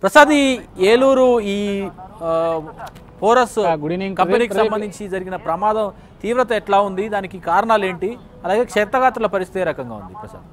ప్రసాద్ ఈ ఏలూరు ఈ ఆ, పోరస్ ఆ, గుడ్ ఈవినింగ్ కంపెనీకి ప్రదీప్. సంబంధించి జరిగిన ప్రమాదం తీవ్రత ఎట్లా ఉంది దానికి కారణాలు ఏంటి అలాగే క్షేత్రగాత్రుల పరిస్థితి ఏ రకంగా ఉంది ప్రసాద్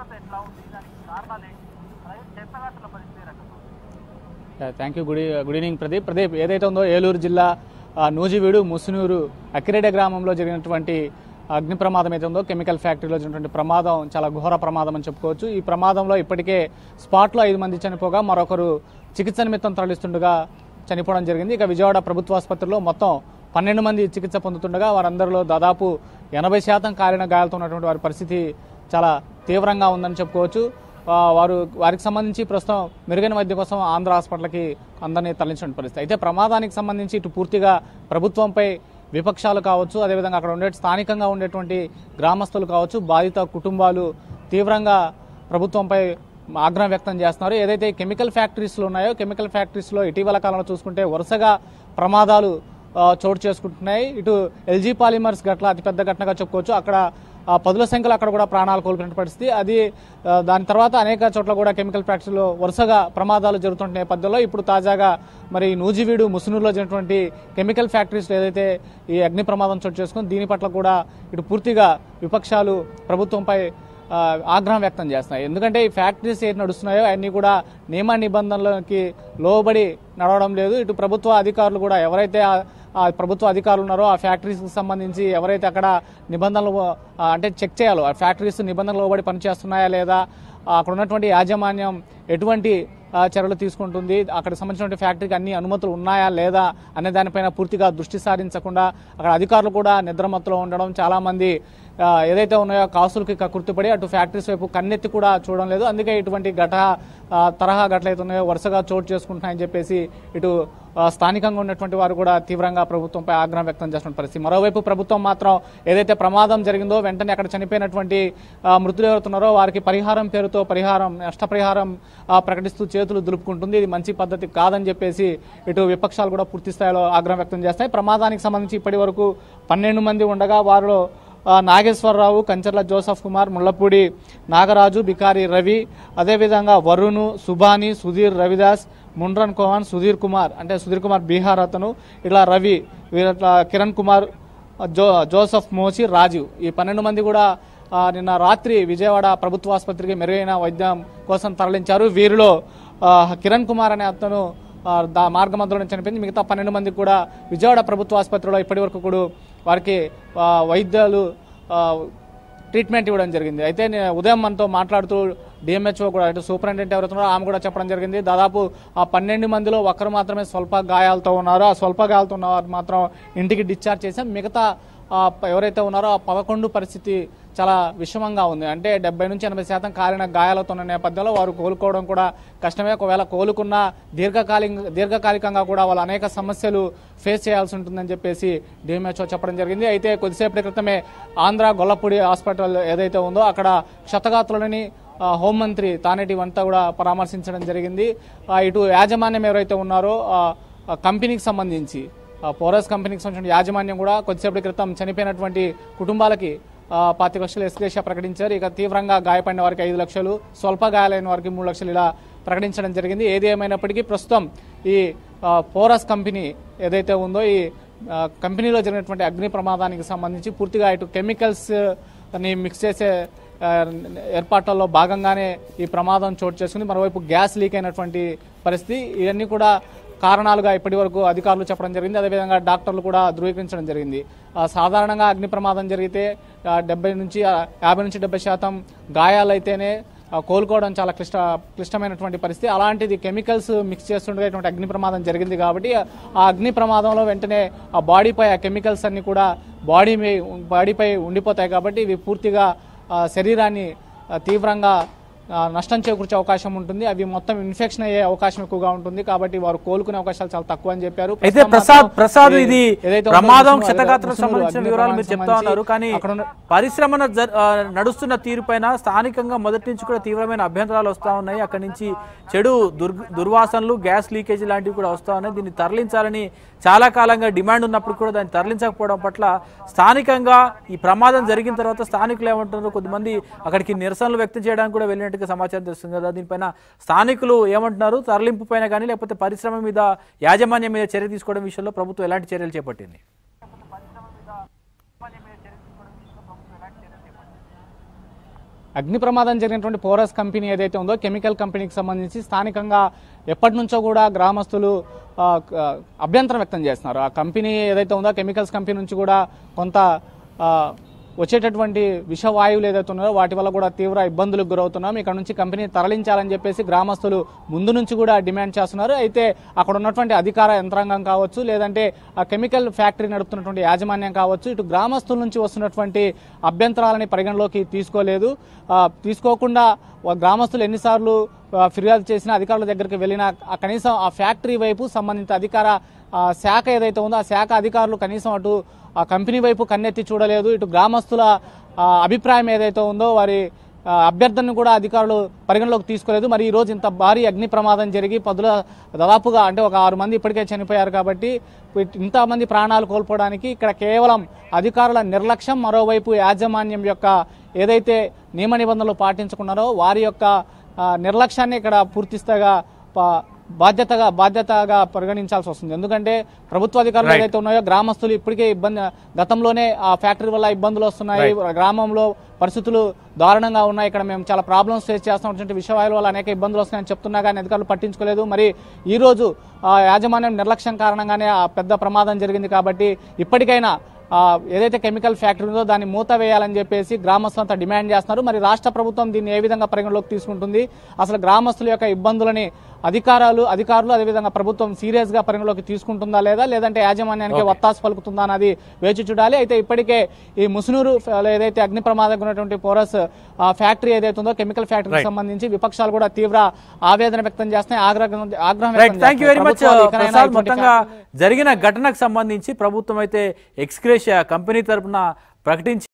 థ్యాంక్ యూ గుడ్ ఈ- గుడ్ ఈవినింగ్ ప్రదీప్ ప్రదీప్ ఏదైతే ఉందో ఏలూరు జిల్లా ఆ, నూజివీడు ముసునూరు అక్కిరేడ గ్రామంలో జరిగినటువంటి అగ్ని ప్రమాదం అయితే ఉందో కెమికల్ ఫ్యాక్టరీలో జరిగినటువంటి ప్రమాదం చాలా ఘోర ప్రమాదం అని చెప్పుకోవచ్చు ఈ ప్రమాదంలో ఇప్పటికే స్పాట్లో ఐదు మంది చనిపోగా మరొకరు చికిత్స నిమిత్తం తరలిస్తుండగా చనిపోవడం జరిగింది ఇక విజయవాడ ప్రభుత్వ ఆసుపత్రిలో మొత్తం పన్నెండు మంది చికిత్స పొందుతుండగా వారందరిలో దాదాపు ఎనభై శాతం కాలిన గాయాలతో ఉన్నటువంటి వారి పరిస్థితి చాలా తీవ్రంగా ఉందని చెప్పుకోవచ్చు ఆ, వారు వారికి సంబంధించి ప్రస్తుతం మెరుగైన వైద్యం కోసం ఆంధ్ర హాస్పిటల్కి అందరినీ తరలించిన పరిస్థితి అయితే ప్రమాదానికి సంబంధించి ఇటు పూర్తిగా ప్రభుత్వంపై విపక్షాలు కావచ్చు అదేవిధంగా అక్కడ ఉండే స్థానికంగా ఉండేటువంటి గ్రామస్తులు కావచ్చు బాధిత కుటుంబాలు తీవ్రంగా ప్రభుత్వంపై ఆగ్రహం వ్యక్తం చేస్తున్నారు ఏదైతే కెమికల్ ఫ్యాక్టరీస్లు ఉన్నాయో కెమికల్ ఫ్యాక్టరీస్లో ఇటీవల కాలంలో చూసుకుంటే వరుసగా ప్రమాదాలు ఆ, చోటు చేసుకుంటున్నాయి ఇటు ఎల్జీ పాలిమర్స్ గట్ల అతిపెద్ద ఘటనగా చెప్పుకోవచ్చు అక్కడ ఆ, పదుల సంఖ్యలో అక్కడ కూడా ప్రాణాలు కోల్పోయిన పరిస్థితి అది ఆ, దాని తర్వాత అనేక చోట్ల కూడా కెమికల్ ఫ్యాక్టరీలో వరుసగా ప్రమాదాలు జరుగుతున్న నేపథ్యంలో ఇప్పుడు తాజాగా మరి నూజివీడు ముసునూరులో జరిగినటువంటి కెమికల్ ఫ్యాక్టరీస్లో ఏదైతే ఈ అగ్ని ప్రమాదం చోటు చేసుకుని దీని పట్ల కూడా ఇటు పూర్తిగా విపక్షాలు ప్రభుత్వంపై ఆ, ఆగ్రహం వ్యక్తం చేస్తున్నాయి ఎందుకంటే ఈ ఫ్యాక్టరీస్ ఏది నడుస్తున్నాయో అన్నీ కూడా నియమ నిబంధనలకి లోబడి నడవడం లేదు ఇటు ప్రభుత్వ అధికారులు కూడా ఎవరైతే ఆ- ఆ ప్రభుత్వ అధికారులు ఉన్నారో ఆ ఫ్యాక్టరీస్కి సంబంధించి ఎవరైతే అక్కడ నిబంధనలు ఆ, అంటే చెక్ చేయాలో ఆ ఫ్యాక్టరీస్ నిబంధనలు లోబడి పనిచేస్తున్నాయా లేదా ఆ, అక్కడ ఉన్నటువంటి యాజమాన్యం ఎటువంటి ఆ, చర్యలు తీసుకుంటుంది అక్కడ సంబంధించిన ఫ్యాక్టరీకి అన్ని అనుమతులు ఉన్నాయా లేదా అనే దానిపైన పూర్తిగా దృష్టి సారించకుండా అక్కడ అధికారులు కూడా నిద్రమత్తులో ఉండడం చాలా మంది ఆ, ఏదైతే ఉన్నాయో కాసులకి కకృతిపడి అటు ఫ్యాక్టరీస్ వైపు కన్నెత్తి కూడా చూడడం లేదు అందుకే ఇటువంటి ఘట ఆ, తరహా ఘటనలు ఉన్నాయో వరుసగా చోటు చేసుకుంటున్నాయని చెప్పేసి ఇటు ఆ, స్థానికంగా ఉన్నటువంటి వారు కూడా తీవ్రంగా ప్రభుత్వంపై ఆగ్రహం వ్యక్తం చేస్తున్న పరిస్థితి మరోవైపు ప్రభుత్వం మాత్రం ఏదైతే ప్రమాదం జరిగిందో వెంటనే అక్కడ చనిపోయినటువంటి ఆ, మృతులు ఎవరుతున్నారో వారికి పరిహారం పేరుతో పరిహారం నష్టపరిహారం ఆ, ప్రకటిస్తూ చేతులు దులుపుకుంటుంది ఇది మంచి పద్ధతి కాదని చెప్పేసి ఇటు విపక్షాలు కూడా పూర్తి స్థాయిలో ఆగ్రహం వ్యక్తం చేస్తాయి ప్రమాదానికి సంబంధించి ఇప్పటి వరకు పన్నెండు మంది ఉండగా వారిలో ఆ, నాగేశ్వరరావు కంచర్ల జోసఫ్ కుమార్ ముళ్లపూడి నాగరాజు బికారి రవి అదేవిధంగా వరుణ్ సుభాని సుధీర్ రవిదాస్ ముండ్రన్ కోహన్ సుధీర్ కుమార్ అంటే సుధీర్ కుమార్ బీహార్ అతను ఇలా రవి వీరట్ల కిరణ్ కుమార్ జో జోసఫ్ మోసి రాజీవ్ ఈ పన్నెండు మంది కూడా ఆ, నిన్న రాత్రి విజయవాడ ప్రభుత్వ ఆసుపత్రికి మెరుగైన వైద్యం కోసం తరలించారు వీరిలో ఆ, కిరణ్ కుమార్ అనే అతను ఆ, దా మార్గమధ్యంలో చనిపోయింది మిగతా పన్నెండు మందికి కూడా విజయవాడ ప్రభుత్వ ఆసుపత్రిలో ఇప్పటి వరకు కూడా వారికి ఆ, వైద్యాలు ఆ, ట్రీట్మెంట్ ఇవ్వడం జరిగింది అయితే నే- ఉదయం మనతో మాట్లాడుతూ డిఎంహెచ్ఓ కూడా అంటే సూపరింటెండెంట్ ఎవరుతున్నారో ఆమె కూడా చెప్పడం జరిగింది దాదాపు ఆ పన్నెండు మందిలో ఒక్కరు మాత్రమే స్వల్ప గాయాలతో ఉన్నారు ఆ స్వల్ప గాయాలతో ఉన్న వారు మాత్రం ఇంటికి డిశ్చార్జ్ చేశాం మిగతా ఆ, ప- ఎవరైతే ఉన్నారో ఆ పదకొండు పరిస్థితి చాలా విషమంగా ఉంది అంటే డెబ్బై నుంచి ఎనభై శాతం కాలిన గాయాలతో ఉన్న నేపథ్యంలో వారు కోలుకోవడం కూడా కష్టమే ఒకవేళ కోలుకున్న దీర్ఘకాలిక దీర్ఘకాలికంగా కూడా వాళ్ళు అనేక సమస్యలు ఫేస్ చేయాల్సి ఉంటుందని చెప్పేసి డిఎంహెచ్ఓ చెప్పడం జరిగింది అయితే కొద్దిసేపటి క్రితమే ఆంధ్ర గొల్లపూడి హాస్పిటల్ ఏదైతే ఉందో అక్కడ క్షతగాత్రులని ఆ, హోంమంత్రి తానేటి వంట కూడా పరామర్శించడం జరిగింది ఆ, ఇటు యాజమాన్యం ఎవరైతే ఉన్నారో ఆ, ఆ కంపెనీకి సంబంధించి ఆ, పోరస్ కంపెనీకి సంబంధించిన యాజమాన్యం కూడా కొద్దిసేపటి క్రితం చనిపోయినటువంటి కుటుంబాలకి ఆ, పాతిక లక్షలు ఎస్గ్రేషియా ప్రకటించారు ఇక తీవ్రంగా గాయపడిన వారికి ఐదు లక్షలు స్వల్ప గాయాలైన వారికి మూడు లక్షలు ఇలా ప్రకటించడం జరిగింది ఏది ఏమైనప్పటికీ ప్రస్తుతం ఈ ఆ, పోరస్ కంపెనీ ఏదైతే ఉందో ఈ ఆ, కంపెనీలో జరిగినటువంటి అగ్ని ప్రమాదానికి సంబంధించి పూర్తిగా ఇటు కెమికల్స్ ని మిక్స్ చేసే ఆ, ఏర్పాట్లలో భాగంగానే ఈ ప్రమాదం చోటు చేసుకుంది మరోవైపు గ్యాస్ లీక్ అయినటువంటి పరిస్థితి ఇవన్నీ కూడా కారణాలుగా ఇప్పటి వరకు అధికారులు చెప్పడం జరిగింది అదేవిధంగా డాక్టర్లు కూడా ధృవీకరించడం జరిగింది ఆ, సాధారణంగా అగ్ని ప్రమాదం జరిగితే ఆ, డెబ్బై నుంచి ఆ, యాభై నుంచి డెబ్బై శాతం గాయాలైతేనే ఆ, కోలుకోవడం చాలా క్లిష్ట క్లిష్టమైనటువంటి పరిస్థితి అలాంటిది కెమికల్స్ మిక్స్ చేస్తుండగా ఇటువంటి అగ్ని ప్రమాదం జరిగింది కాబట్టి ఆ అగ్ని ప్రమాదంలో వెంటనే ఆ బాడీపై ఆ కెమికల్స్ అన్ని కూడా బాడీ మీ బాడీపై ఉండిపోతాయి కాబట్టి ఇవి పూర్తిగా ఆ, శరీరాన్ని ఆ, తీవ్రంగా ఆ, నష్టం చేకూర్చే అవకాశం ఉంటుంది అవి మొత్తం ఇన్ఫెక్షన్ అయ్యే అవకాశం ఎక్కువగా ఉంటుంది కాబట్టి వారు కోలుకునే అవకాశాలు చాలా తక్కువ అని చెప్పారు అయితే ప్రస్తుతం ప్రసాద్ మాత్రం ప్రసాద్ ఈ- ఇది ఏదైతే ఉందో ప్రమాదం ముస్లిం- క్షతగాత్రకు ముస్లింలు సంబంధించిన అగ్ని వివరాలు మీరు ప్రమాదానికి చెప్తా ఉన్నారు కానీ అక్కడ ఉన్న పరిశ్రమన జ- ఆ, నడుస్తున్న తీరుపైన స్థానికంగా మొదటి నుంచి కూడా తీవ్రమైన అభ్యంతరాలు వస్తూ ఉన్నాయి అక్కడి నుంచి చెడు దుర్ దుర్వాసనలు గ్యాస్ లీకేజీ లాంటివి కూడా వస్తూ ఉన్నాయి దీన్ని తరలించాలని చాలా కాలంగా డిమాండ్ ఉన్నప్పుడు కూడా దాన్ని తరలించకపోవడం పట్ల స్థానికంగా ఈ ప్రమాదం జరిగిన తర్వాత స్థానికులు ఏమంటున్నారు కొద్దిమంది అక్కడికి నిరసనలు వ్యక్తం చేయడానికి కూడా వెళ్ళినట్టుగా ప్రాథమిక సమాచారం తెలుస్తుంది కదా దీనిపైన స్థానికులు ఏమంటున్నారు తరలింపు పైన కానీ లేకపోతే పరిశ్రమ మీద యాజమాన్యం మీద చర్య తీసుకోవడం విషయంలో ప్రభుత్వం ఎలాంటి చర్యలు చేపట్టింది అగ్ని ప్రమాదం జరిగినటువంటి పోరస్ కంపెనీ ఏదైతే ఉందో కెమికల్ కంపెనీకి సంబంధించి స్థానికంగా ఎప్పటి నుంచో కూడా గ్రామస్తులు ఆ, ఆ, అభ్యంతరం వ్యక్తం చేస్తున్నారు ఆ కంపెనీ ఏదైతే ఉందో కెమికల్స్ కంపెనీ నుంచి కూడా కొంత ఆ, వచ్చేటటువంటి విషవాయువులు ఏదైతే ఉన్నాయో వాటి వల్ల కూడా తీవ్ర ఇబ్బందులకు గురవుతున్నాం ఇక్కడ నుంచి కంపెనీ తరలించాలని చెప్పేసి గ్రామస్తులు ముందు నుంచి కూడా డిమాండ్ చేస్తున్నారు అయితే అక్కడ ఉన్నటువంటి అధికార యంత్రాంగం కావచ్చు లేదంటే ఆ కెమికల్ ఫ్యాక్టరీ నడుపుతున్నటువంటి యాజమాన్యం కావచ్చు ఇటు గ్రామస్తుల నుంచి వస్తున్నటువంటి అభ్యంతరాలని పరిగణలోకి తీసుకోలేదు ఆ, తీసుకోకుండా వా- గ్రామస్తులు ఎన్నిసార్లు ఆ, ఫిర్యాదు చేసినా అధికారుల దగ్గరికి వెళ్ళినా ఆ కనీసం ఆ ఫ్యాక్టరీ వైపు సంబంధిత అధికార ఆ, శాఖ ఏదైతే ఉందో ఆ శాఖ అధికారులు కనీసం అటు ఆ కంపెనీ వైపు కన్నెత్తి చూడలేదు ఇటు గ్రామస్తుల ఆ, అభిప్రాయం ఏదైతే ఉందో వారి ఆ, అభ్యర్థనను కూడా అధికారులు పరిగణలోకి తీసుకోలేదు మరి ఈ రోజు ఇంత భారీ అగ్ని ప్రమాదం జరిగి పదుల దాదాపుగా అంటే ఒక ఆరు మంది ఇప్పటికే చనిపోయారు కాబట్టి ఇంతమంది ప్రాణాలు కోల్పోవడానికి ఇక్కడ కేవలం అధికారుల నిర్లక్ష్యం మరోవైపు యాజమాన్యం యొక్క ఏదైతే నియమ నిబంధనలు పాటించుకున్నారో వారి యొక్క ఆ, నిర్లక్ష్యాన్ని ఇక్కడ పూర్తిస్థాయిగా ప- బాధ్యతగా బాధ్యతగా పరిగణించాల్సి వస్తుంది ఎందుకంటే ప్రభుత్వ అధికారులు Right. ఏదైతే ఉన్నాయో గ్రామస్తులు ఇప్పటికే ఇబ్బంది గతంలోనే ఆ ఫ్యాక్టరీ వల్ల ఇబ్బందులు వస్తున్నాయి గ్రామంలో పరిస్థితులు దారుణంగా ఉన్నాయి ఇక్కడ మేము చాలా ప్రాబ్లమ్స్ ఫేస్ చేస్తున్నటువంటి విషయాల వల్ల అనేక ఇబ్బందులు వస్తున్నాయని చెప్తున్నా కానీ అధికారులు పట్టించుకోలేదు మరి ఈ రోజు ఆ యాజమాన్యం నిర్లక్ష్యం కారణంగానే ఆ పెద్ద ప్రమాదం జరిగింది కాబట్టి ఇప్పటికైనా ఆ, ఏదైతే కెమికల్ ఫ్యాక్టరీ ఉందో దాన్ని మూత వేయాలని చెప్పేసి గ్రామస్తులంతా డిమాండ్ చేస్తున్నారు మరి రాష్ట్ర ప్రభుత్వం దీన్ని ఏ విధంగా పరిగణలోకి తీసుకుంటుంది అసలు గ్రామస్తుల యొక్క ఇబ్బందులని అధికారాలు అధికారులు అదేవిధంగా ప్రభుత్వం సీరియస్ గా పరిగణలోకి తీసుకుంటుందా లేదా లేదంటే యాజమాన్యానికి ఒత్తాసు పలుకుతుందా అన్నది వేచి చూడాలి అయితే ఇప్పటికే ఈ ముసునూరు ఫ- ఏదైతే అగ్ని ప్రమాదం ఉన్నటువంటి పోరస్ ఆ ఫ్యాక్టరీ ఏదైతే ఉందో కెమికల్ ఫ్యాక్టరీకి సంబంధించి విపక్షాలు కూడా తీవ్ర ఆవేదన వ్యక్తం చేస్తున్నాయి ఆగ్రహం ఆగ్రహం రైట్ వ్యక్తం థ్యాంక్ యూ వెరీ మచ్ చేస్తున్నాయి. ప్రభుత్వాలు ఇకనైనా ప్రసాద్ ఇటువంటి మొత్తంగా జరిగిన ఘటనకు సంబంధించి ప్రభుత్వం అయితే ఎక్స్క్రేషియా కంపెనీ తరపున ప్రకటించి